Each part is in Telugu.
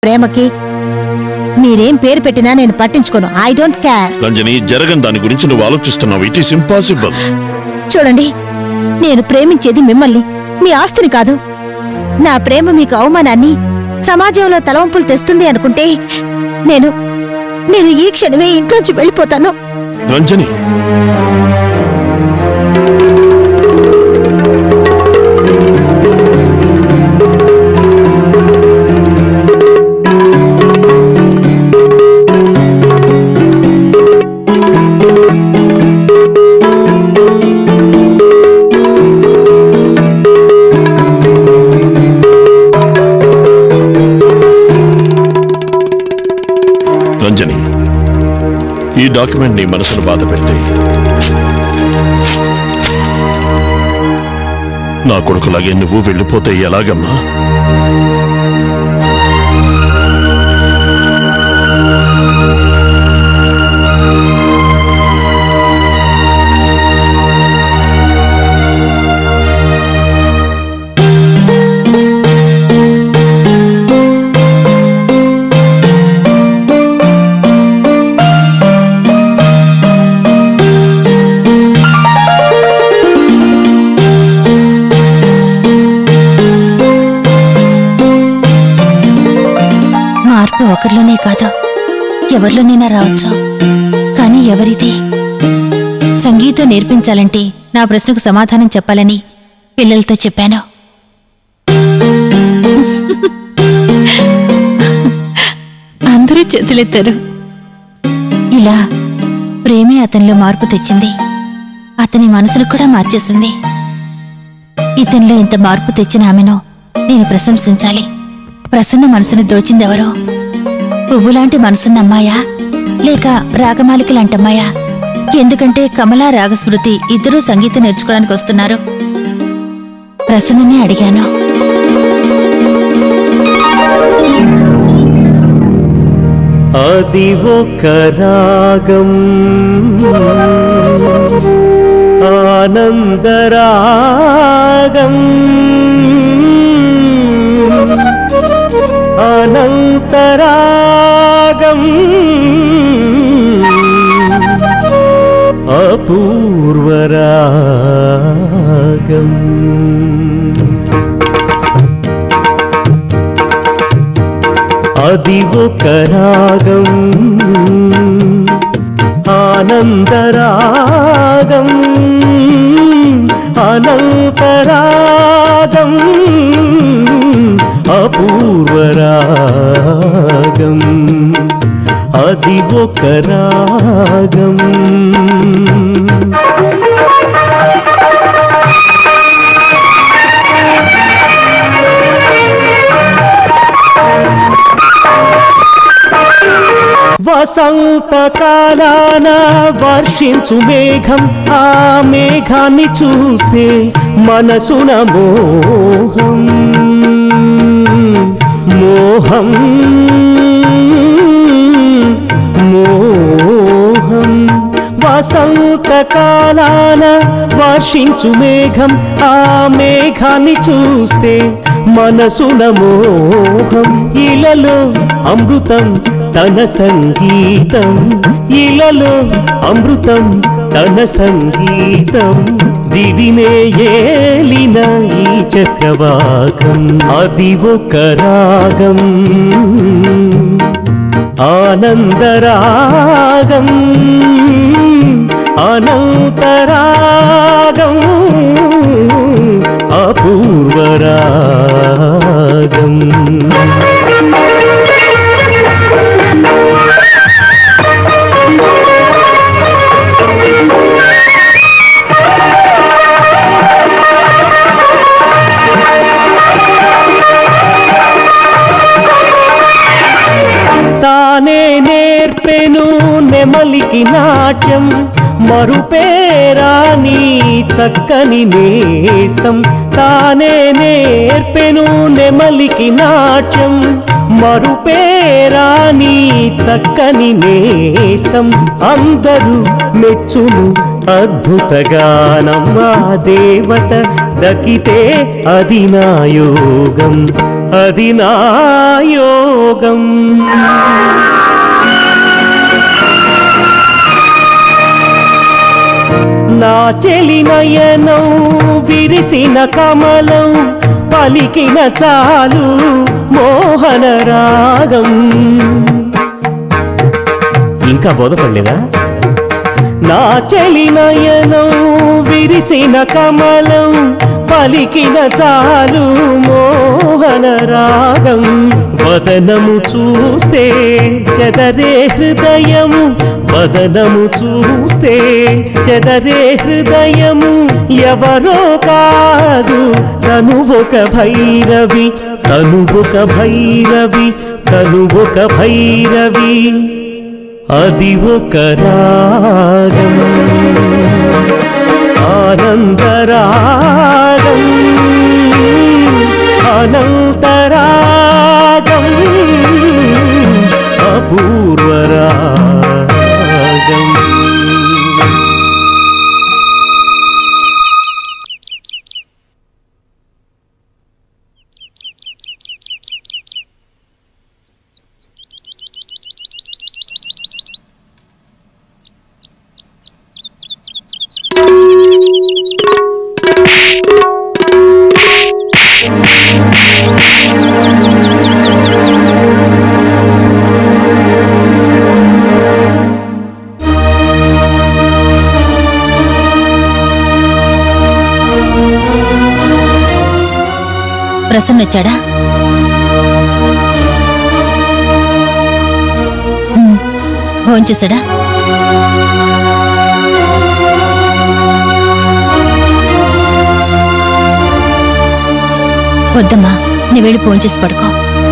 ప్రేమకి మీరేం పేరు పెట్టినా నేను పట్టించుకోను ఐ డోంట్ కేర్ రంజని జరగని దాని గురించి నువ్వు ఆలోచిస్తున్నావు ఇట్ ఈస్ ఇంపాసిబుల్ చూడండి నేను ప్రేమించేది మిమ్మల్ని మీ ఆస్తిని కాదు నా ప్రేమ మీకు అవమానాన్ని సమాజంలో తలవంపులు తెస్తుంది అనుకుంటే నేను నేను ఈ క్షణమే ఇంట్లోంచి వెళ్ళిపోతాను రంజని రంజని ఈ డాక్యుమెంట్ నీ మనసును బాధ పెడితే నా కొడుకులాగే నువ్వు వెళ్ళిపోతే ఎలాగమ్మా మార్పు ఒకరిలోనే కాదు ఎవరిలోనైనా రావచ్చు కానీ ఎవరిది సంగీతం నేర్పించాలంటే నా ప్రశ్నకు సమాధానం చెప్పాలని పిల్లలతో చెప్పాను అందరూ చేతులెత్తారు ఇలా ప్రేమే అతనిలో మార్పు తెచ్చింది అతని మనసును కూడా మార్చేసింది ఇతనిలో ఇంత మార్పు తెచ్చిన ఆమెను నేను ప్రశంసించాలి ప్రసన్న మనసును దోచిందెవరో పువ్వులాంటి మనసున్న అమ్మాయా లేక రాగమాలిక లాంటి అమ్మాయా ఎందుకంటే కమలా రాగస్మృతి ఇద్దరూ సంగీతం నేర్చుకోవడానికి వస్తున్నారు ప్రసన్ననే అడిగాను అది ఒక రాగం ఆనందరాగం అనంతరాగం అపూర్వరాగం అది ఒక రాగం ఆనందరాగం అనంతరాగం అపూర్వరాగం అది ఒక రాగం వసంతకాలాన వర్షించు మేఘం ఆ మేఘాన్ని చూస్తే మనసున మోహం మోహం మోహం వసంతకాలాన వర్షించు మేఘం ఆ మేఘాన్ని చూస్తే మనసున మోహం ఇలలో అమృతం తన సంగీతం ఇలలో అమృతం తన సంగీతం దివినే ఏలిన ఈ చక్రవాకం అది ఒక రాగం ఆనందరాగం అనంతరాగం అపూర్వరాగం తానే నేర్పెను నెమలికి నాట్యం మరుపేరాని చక్కని నేస్తం తానే నేర్పెను నెమలికి నాట్యం మరుపేరాని చక్కని నేస్తం అందరూ మెచ్చును అద్భుత గానం ఆ దేవత దకితే అది నా యోగం అది నా యోగం నా చెలి నయనం విరిసిన కమలం పలికిన చాలు మోహన రాగం ఇంకా బోధపడలేదా నా చెలి నయనం విరిసిన కమలం పలికిన చాలు మోహన రాగం వదనము చూస్తే చెదరే హృదయము వదనము చూస్తే చెదరే హృదయము ఎవరో కాదు తను ఒక భైరవి తను ఒక భైరవి తను ఒక భైరవి అది ఒక రాగం ఆనందరాగం అనంతరాగం అపూర్వరాగం ప్రసన్న వచ్చాడా ఉమ్, భోంచేశాడా వద్దమ్మా నీ వెళ్ళి భోంచేసి పడుకో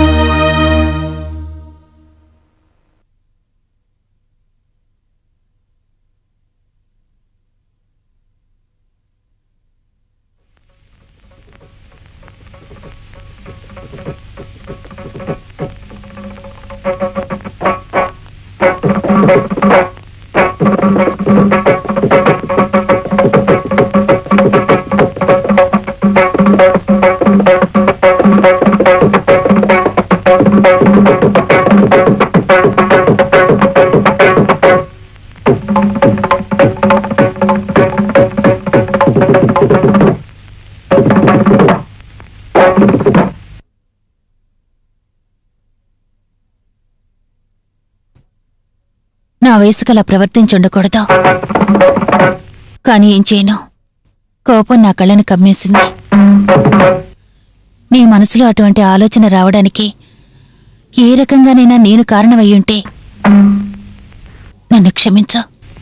నా వయసుకలా ప్రవర్తించుండకూడదు కానీ ఏం చేయను కోపం నా కళ్ళని కమ్మేసింది నీ మనసులో అటువంటి ఆలోచన రావడానికి ఏ రకంగానైనా నేను కారణమయ్యుంటే నన్ను క్షమించు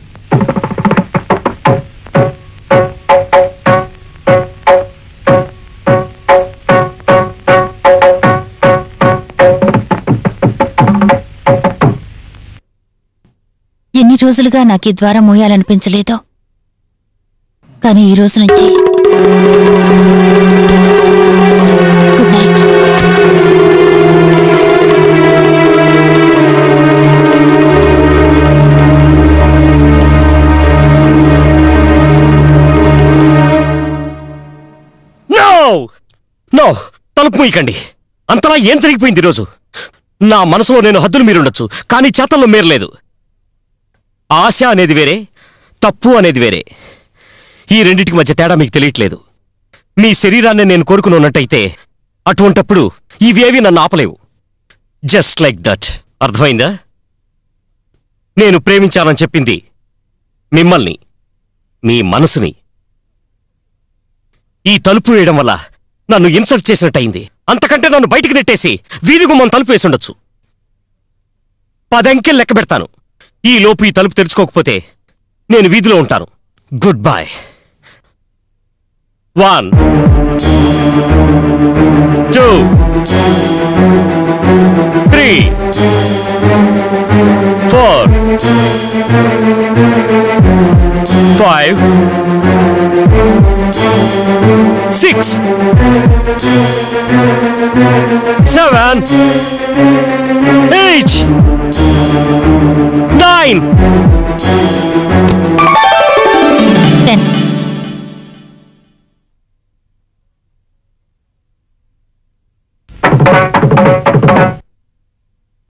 ఎన్ని రోజులుగా నాకు ఈ ద్వారం మోయాలనిపించలేదో కానీ ఈ రోజు నుంచి గుడ్ నైట్ నో నో తలుపు మూయకండి అంతలా ఏం జరిగిపోయింది ఈరోజు నా మనసులో నేను హద్దులు మీరుండొచ్చు కానీ చేతల్లో మీరలేదు ఆశ అనేది వేరే తప్పు అనేది వేరే ఈ రెండిటికి మధ్య తేడా మీకు తెలియట్లేదు మీ శరీరాన్ని నేను కోరుకుని ఉన్నట్టయితే అటువంటప్పుడు ఇవేవి నన్ను ఆపలేవు జస్ట్ లైక్ దట్ అర్థమైందా నేను ప్రేమించాలని చెప్పింది మిమ్మల్ని మీ మనసుని ఈ తలుపు వేయడం వల్ల నన్ను ఇన్సల్ట్ చేసినట్టయింది అంతకంటే నన్ను బయటికి నెట్టేసి వీధి గుమ్మం తలుపు వేసుండొచ్చు పదంకెలు లెక్క పెడతాను ఈ లోపు ఈ తలుపు తెరుచుకోకపోతే నేను వీధిలో ఉంటాను good boy one two three four five six seven